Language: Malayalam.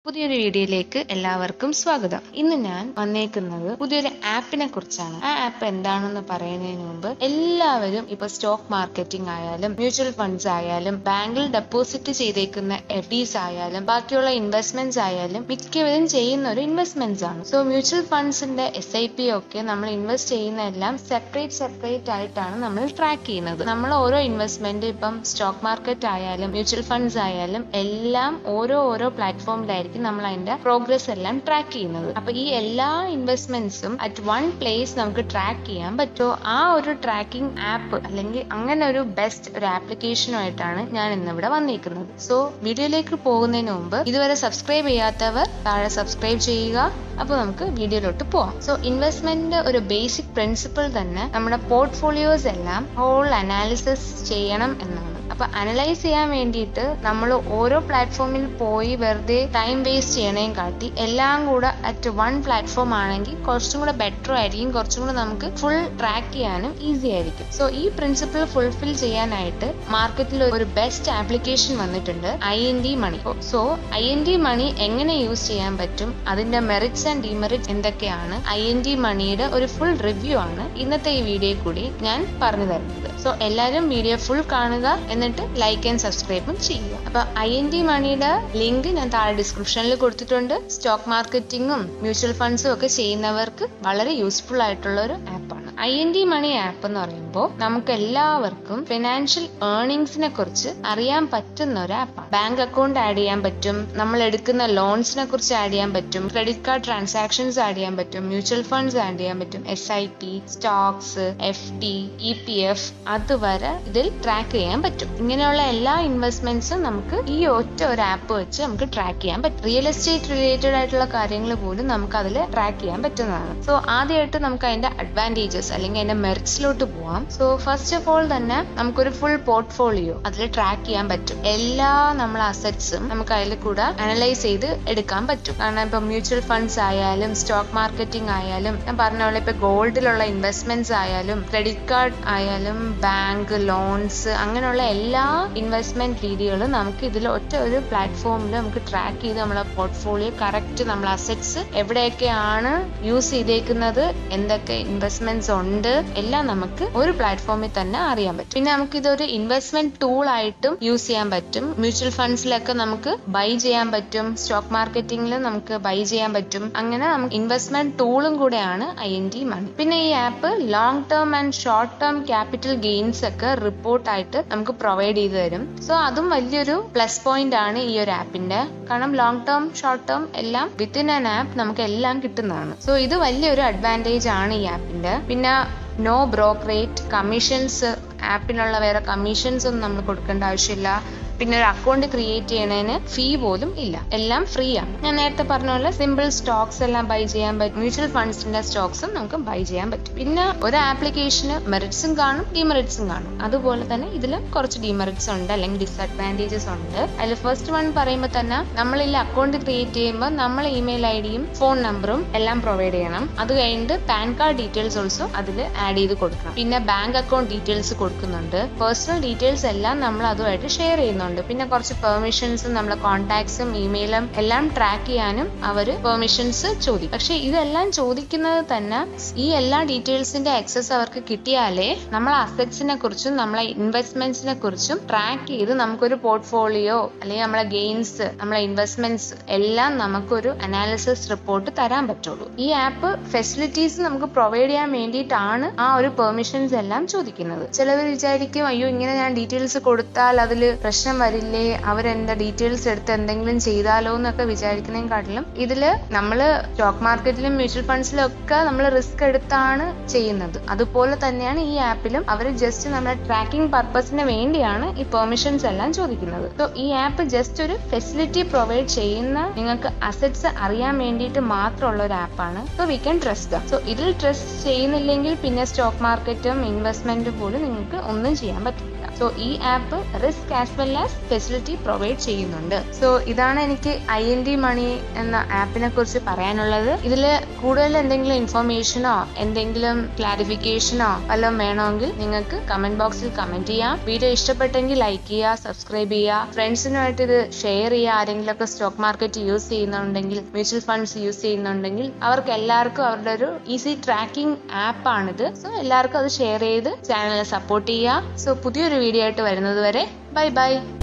പുതിയൊരു വീഡിയോയിലേക്ക് എല്ലാവർക്കും സ്വാഗതം ഇന്ന് ഞാൻ വന്നേക്കുന്നത് പുതിയൊരു ആപ്പിനെ കുറിച്ചാണ് ആ ആപ്പ് എന്താണെന്ന് പറയുന്നതിന് മുമ്പ് എല്ലാവരും ഇപ്പൊ സ്റ്റോക്ക് മാർക്കറ്റിംഗ് ആയാലും മ്യൂച്വൽ ഫണ്ട്സ് ആയാലും ബാങ്കിൽ ഡെപ്പോസിറ്റ് ചെയ്തേക്കുന്ന എഫ് ഡീസ് ആയാലും ബാക്കിയുള്ള ഇൻവെസ്റ്റ്മെന്റ്സ് ആയാലും മിക്കവരും ചെയ്യുന്ന ഒരു ഇൻവെസ്റ്റ്മെന്റ്സ് ആണ് സോ മ്യൂച്വൽ ഫണ്ട്സിന്റെ എസ് ഐ പി ഒക്കെ നമ്മൾ ഇൻവെസ്റ്റ് ചെയ്യുന്ന എല്ലാം സെപ്പറേറ്റ് സെപ്പറേറ്റ് ആയിട്ടാണ് നമ്മൾ ട്രാക്ക് ചെയ്യുന്നത് നമ്മൾ ഓരോ ഇൻവെസ്റ്റ്മെന്റ് ഇപ്പം സ്റ്റോക്ക് മാർക്കറ്റ് ആയാലും മ്യൂച്വൽ ഫണ്ട്സ് ആയാലും എല്ലാം ഓരോ ഓരോ പ്ലാറ്റ്ഫോമിലായിരിക്കും നമ്മൾ അതിന്റെ പ്രോഗ്രസ് എല്ലാം ട്രാക്ക് ചെയ്യുന്നത് അപ്പൊ ഈ എല്ലാ ഇൻവെസ്റ്റ്മെന്റ്സും അറ്റ് വൺ പ്ലേസ് നമുക്ക് ട്രാക്ക് ചെയ്യാൻ പറ്റുമോ ആ ഒരു ട്രാക്കിംഗ് ആപ്പ് അല്ലെങ്കിൽ അങ്ങനെ ഒരു ബെസ്റ്റ് ഒരു ആപ്ലിക്കേഷനുമായിട്ടാണ് ഞാൻ ഇന്നിവിടെ വന്നിരിക്കുന്നത് സോ വീഡിയോയിലേക്ക് പോകുന്നതിന് മുമ്പ് ഇതുവരെ സബ്സ്ക്രൈബ് ചെയ്യാത്തവർ താഴെ സബ്സ്ക്രൈബ് ചെയ്യുക അപ്പോൾ നമുക്ക് വീഡിയോയിലോട്ട് പോവാം സോ ഇൻവെസ്റ്റ്മെന്റിന്റെ ഒരു ബേസിക് പ്രിൻസിപ്പിൾ തന്നെ നമ്മുടെ പോർട്ട്ഫോളിയോസ് എല്ലാം ഹോൾ അനാലിസിസ് ചെയ്യണം എന്നാണ് അപ്പൊ അനലൈസ് ചെയ്യാൻ വേണ്ടിയിട്ട് നമ്മൾ ഓരോ പ്ലാറ്റ്ഫോമിൽ പോയി വെറുതെ ടൈം വേസ്റ്റ് ചെയ്യണേം കാട്ടി എല്ലാം കൂടെ അറ്റ് വൺ പ്ലാറ്റ്ഫോം ആണെങ്കിൽ കുറച്ചും കൂടെ ബെറ്റർ ആയിരിക്കും കുറച്ചും കൂടെ നമുക്ക് ഫുൾ ട്രാക്ക് ചെയ്യാനും ഈസി ആയിരിക്കും സോ ഈ പ്രിൻസിപ്പിൾ ഫുൾഫിൽ ചെയ്യാനായിട്ട് മാർക്കറ്റിൽ ഒരു ബെസ്റ്റ് ആപ്ലിക്കേഷൻ വന്നിട്ടുണ്ട് I N D money so I N D money എങ്ങനെ യൂസ് ചെയ്യാൻ പറ്റും അതിന്റെ മെറിറ്റ്സ് ആൻഡ് ഡിമെറിറ്റ്സ് എന്തൊക്കെയാണ് ഐ എൻ ഡി മണിയുടെ ഒരു ഫുൾ റിവ്യൂ ആണ് ഇന്നത്തെ ഈ വീഡിയോ കൂടി ഞാൻ പറഞ്ഞു തരുന്നത് സോ എല്ലാവരും വീഡിയോ ഫുൾ കാണുക എന്നിട്ട് ലൈക്ക് ആൻഡ് സബ്സ്ക്രൈബും ചെയ്യുക അപ്പൊ ഐ എൻ ഡി മണിയുടെ ലിങ്ക് ഞാൻ താഴെ ഡിസ്ക്രിപ്ഷനിൽ കൊടുത്തിട്ടുണ്ട് സ്റ്റോക്ക് മാർക്കറ്റിംഗും മ്യൂച്വൽ ഫണ്ട്സും ഒക്കെ ചെയ്യുന്നവർക്ക് വളരെ യൂസ്ഫുൾ ആയിട്ടുള്ള ഒരു ആപ്പാണ് I N D money app എന്ന് പറയുമ്പോൾ നമുക്ക് എല്ലാവർക്കും ഫിനാൻഷ്യൽ ഏർണിങ്സിനെ കുറിച്ച് അറിയാൻ പറ്റുന്ന ഒരു ആപ്പാണ് ബാങ്ക് അക്കൗണ്ട് ആഡ് ചെയ്യാൻ പറ്റും നമ്മൾ എടുക്കുന്ന ലോൺസിനെ കുറിച്ച് ആഡ് ചെയ്യാൻ പറ്റും ക്രെഡിറ്റ് കാർഡ് ട്രാൻസാക്ഷൻസ് ആഡ് ചെയ്യാൻ പറ്റും മ്യൂച്വൽ ഫണ്ട്സ് ആഡ് ചെയ്യാൻ പറ്റും S I P stocks F D E P F അതുവരെ ഇതിൽ ട്രാക്ക് ചെയ്യാൻ പറ്റും ഇങ്ങനെയുള്ള എല്ലാ ഇൻവെസ്റ്റ്മെന്റ്സും നമുക്ക് ഈ ഒറ്റ ഒരു ആപ്പ് വെച്ച് നമുക്ക് ട്രാക്ക് ചെയ്യാൻ പറ്റും റിയൽ എസ്റ്റേറ്റ് റിലേറ്റഡ് ആയിട്ടുള്ള കാര്യങ്ങൾ പോലും നമുക്ക് അതിൽ ട്രാക്ക് ചെയ്യാൻ പറ്റുന്നതാണ് സോ ആദ്യമായിട്ട് നമുക്ക് അതിന്റെ അഡ്വാൻറ്റേജസ് അല്ലെങ്കിൽ അതിന്റെ മെറിറ്റ്സിലോട്ട് പോവാം സോ ഫസ്റ്റ് ഓഫ് ഓൾ തന്നെ നമുക്കൊരു ഫുൾ പോർട്ട്ഫോളിയോ അതിൽ ട്രാക്ക് ചെയ്യാൻ പറ്റും എല്ലാ നമ്മളെ അസറ്റ്സും നമുക്ക് അതിൽ കൂടെ അനലൈസ് ചെയ്ത് എടുക്കാൻ പറ്റും കാരണം ഇപ്പൊ മ്യൂച്വൽ ഫണ്ട്സ് ആയാലും സ്റ്റോക്ക് മാർക്കറ്റിംഗ് ആയാലും ഞാൻ പറഞ്ഞ പോലെ ഇപ്പൊ ഗോൾഡിലുള്ള ഇൻവെസ്റ്റ്മെന്റ്സ് ആയാലും ക്രെഡിറ്റ് കാർഡ് ആയാലും ബാങ്ക് ലോൺസ് അങ്ങനെയുള്ള എല്ലാ ഇൻവെസ്റ്റ്മെന്റ് രീതികളും നമുക്ക് ഇതിൽ ഒറ്റ ഒരു പ്ലാറ്റ്ഫോമിൽ നമുക്ക് ട്രാക്ക് ചെയ്ത് നമ്മളെ പോർട്ട്ഫോളിയോ കറക്റ്റ് നമ്മളെ അസറ്റ്സ് എവിടെയൊക്കെയാണ് യൂസ് ചെയ്തേക്കുന്നത് എന്തൊക്കെ ഇൻവെസ്റ്റ്മെന്റ്സ് ഉണ്ട് എല്ലാം നമുക്ക് ഒരു പ്ലാറ്റ്ഫോമിൽ തന്നെ അറിയാൻ പറ്റും പിന്നെ നമുക്ക് ഇതൊരു ഇൻവെസ്റ്റ്മെന്റ് ടൂൾ ആയിട്ടും യൂസ് ചെയ്യാൻ പറ്റും മ്യൂച്വൽ ഫണ്ട്സിലൊക്കെ നമുക്ക് ബൈ ചെയ്യാൻ പറ്റും സ്റ്റോക്ക് മാർക്കറ്റിംഗിൽ നമുക്ക് ബൈ ചെയ്യാൻ പറ്റും അങ്ങനെ നമുക്ക് ഇൻവെസ്റ്റ്മെന്റ് ടൂളും കൂടെയാണ് ഐ എൻ ഡി മണി പിന്നെ ഈ app long term and short term capital gains ഒക്കെ റിപ്പോർട്ട് ആയിട്ട് നമുക്ക് പ്രൊവൈഡ് ചെയ്തു തരും സോ അതും വലിയൊരു പ്ലസ് പോയിന്റ് ആണ് ഈ ഒരു ആപ്പിന്റെ കാരണം ലോങ് ടേം ഷോർട്ട് ടേം എല്ലാം വിത്തിൻ ആൻ ആപ്പ് നമുക്ക് എല്ലാം കിട്ടുന്നതാണ് സോ ഇത് വലിയൊരു അഡ്വാൻറ്റേജ് ആണ് ഈ ആപ്പിന്റെ പിന്നെ നോ ബ്രോക്കറേറ്റ് കമ്മീഷൻസ് ആപ്പിനുള്ള വേറെ കമ്മീഷൻസ് ഒന്നും നമ്മൾ കൊടുക്കേണ്ട ആവശ്യമില്ല പിന്നെ ഒരു അക്കൗണ്ട് ക്രിയേറ്റ് ചെയ്യണതിന് ഫീ പോലും ഇല്ല എല്ലാം ഫ്രീ ആണ് ഞാൻ നേരത്തെ പറഞ്ഞ പോലെ സിമ്പിൾ സ്റ്റോക്സ് എല്ലാം ബൈ ചെയ്യാൻ പറ്റും മ്യൂച്വൽ ഫണ്ട്സിന്റെ സ്റ്റോക്സും നമുക്ക് ബൈ ചെയ്യാൻ പറ്റും പിന്നെ ഒരു ആപ്ലിക്കേഷന് മെറിറ്റ്സും കാണും ഡിമെറിറ്റ്സും കാണും അതുപോലെ തന്നെ ഇതിൽ കുറച്ച് ഡിമെറിറ്റ്സ് ഉണ്ട് അല്ലെങ്കിൽ ഡിസഡ്വാൻറ്റേജസ് ഉണ്ട് അതിൽ ഫസ്റ്റ് വൺ പറയുമ്പോൾ തന്നെ നമ്മൾ ഇതിൽ അക്കൗണ്ട് ക്രിയേറ്റ് ചെയ്യുമ്പോൾ നമ്മൾ ഇമെയിൽ ഐ ഡിയും ഫോൺ നമ്പറും എല്ലാം പ്രൊവൈഡ് ചെയ്യണം അത് കഴിഞ്ഞിട്ട് പാൻ കാർഡ് ഡീറ്റെയിൽസ് ഓൾസോ അതിൽ ആഡ് ചെയ്ത് കൊടുക്കണം പിന്നെ ബാങ്ക് അക്കൗണ്ട് ഡീറ്റെയിൽസ് കൊടുക്കുന്നുണ്ട് പേഴ്സണൽ ഡീറ്റെയിൽസ് എല്ലാം നമ്മൾ അതുമായിട്ട് ഷെയർ ചെയ്യുന്നുണ്ട് പിന്നെ കുറച്ച് പെർമിഷൻസും നമ്മളെ കോൺടാക്ട്സും ഇമെയിലും എല്ലാം ട്രാക്ക് ചെയ്യാനും അവര് പെർമിഷൻസ് ചോദിക്കും പക്ഷെ ഇതെല്ലാം ചോദിക്കുന്നത് തന്നെ ഈ എല്ലാ ഡീറ്റെയിൽസിന്റെ ആക്സസ് അവർക്ക് കിട്ടിയാലേ നമ്മളെ അസറ്റ്സിനെ കുറിച്ചും നമ്മളെ ഇൻവെസ്റ്റ്മെന്റ്സിനെ കുറിച്ചും ട്രാക്ക് ചെയ്ത് നമുക്കൊരു പോർട്ട്ഫോളിയോ അല്ലെങ്കിൽ നമ്മളെ ഗെയിൻസ് നമ്മളെ ഇൻവെസ്റ്റ്മെന്റ്സ് എല്ലാം നമുക്കൊരു അനാലിസിസ് റിപ്പോർട്ട് തരാൻ പറ്റുള്ളൂ ഈ ആപ്പ് ഫെസിലിറ്റീസ് നമുക്ക് പ്രൊവൈഡ് ചെയ്യാൻ വേണ്ടിയിട്ടാണ് ആ ഒരു പെർമിഷൻസ് എല്ലാം ചോദിക്കുന്നത് ചിലവർ വിചാരിക്കും അയ്യോ ഇങ്ങനെ ഞാൻ ഡീറ്റെയിൽസ് കൊടുത്താൽ അതിൽ പ്രശ്നം വരില്ലേ അവരെന്താ ഡീറ്റെയിൽസ് എടുത്ത് എന്തെങ്കിലും ചെയ്താലോ എന്നൊക്കെ വിചാരിക്കുന്നതിനെക്കാട്ടിലും ഇതില് നമ്മൾ സ്റ്റോക്ക് മാർക്കറ്റിലും മ്യൂച്വൽ ഫണ്ട്സിലും ഒക്കെ നമ്മൾ റിസ്ക് എടുത്താണ് ചെയ്യുന്നത് അതുപോലെ തന്നെയാണ് ഈ ആപ്പിലും അവർ ജസ്റ്റ് നമ്മുടെ ട്രാക്കിംഗ് പർപ്പസിന് വേണ്ടിയാണ് ഈ പെർമിഷൻസ് എല്ലാം ചോദിക്കുന്നത് സോ ഈ ആപ്പ് ജസ്റ്റ് ഒരു ഫെസിലിറ്റി പ്രൊവൈഡ് ചെയ്യുന്ന നിങ്ങൾക്ക് അസറ്റ്സ് അറിയാൻ വേണ്ടിയിട്ട് മാത്രമുള്ള ഒരു ആപ്പാണ് so we can trust so ഇതിൽ ട്രസ്റ്റ് ചെയ്യുന്നില്ലെങ്കിൽ പിന്നെ സ്റ്റോക്ക് മാർക്കറ്റും ഇൻവെസ്റ്റ്മെന്റും പോലും നിങ്ങൾക്ക് ഒന്നും ചെയ്യാൻ പറ്റില്ല സോ ഈ app risk as well as facility provide ചെയ്യുന്നുണ്ട് സോ ഇതാണ് എനിക്ക് ഐ എൻ ഡി മണി എന്ന ആപ്പിനെ കുറിച്ച് പറയാനുള്ളത് ഇതിൽ കൂടുതൽ എന്തെങ്കിലും ഇൻഫർമേഷനോ എന്തെങ്കിലും ക്ലാരിഫിക്കേഷനോ വല്ലതും വേണമെങ്കിൽ നിങ്ങൾക്ക് കമന്റ് ബോക്സിൽ കമന്റ് ചെയ്യാം വീഡിയോ ഇഷ്ടപ്പെട്ടെങ്കിൽ ലൈക്ക് ചെയ്യുക സബ്സ്ക്രൈബ് ചെയ്യുക ഫ്രണ്ട്സിനുമായിട്ട് ഇത് ഷെയർ ചെയ്യുക ആരെങ്കിലും ഒക്കെ സ്റ്റോക്ക് മാർക്കറ്റ് യൂസ് ചെയ്യുന്നുണ്ടെങ്കിൽ മ്യൂച്വൽ ഫണ്ട്സ് യൂസ് ചെയ്യുന്നുണ്ടെങ്കിൽ അവർക്ക് എല്ലാവർക്കും അവരുടെ ഒരു ഈസി ട്രാക്കിംഗ് ആപ്പാണിത് സോ എല്ലാവർക്കും അത് ഷെയർ ചെയ്ത് ചാനലിനെ സപ്പോർട്ട് ചെയ്യുക സോ പുതിയൊരു വീഡിയോ ആയിട്ട് വരുന്നത് വരെ ബൈ ബൈ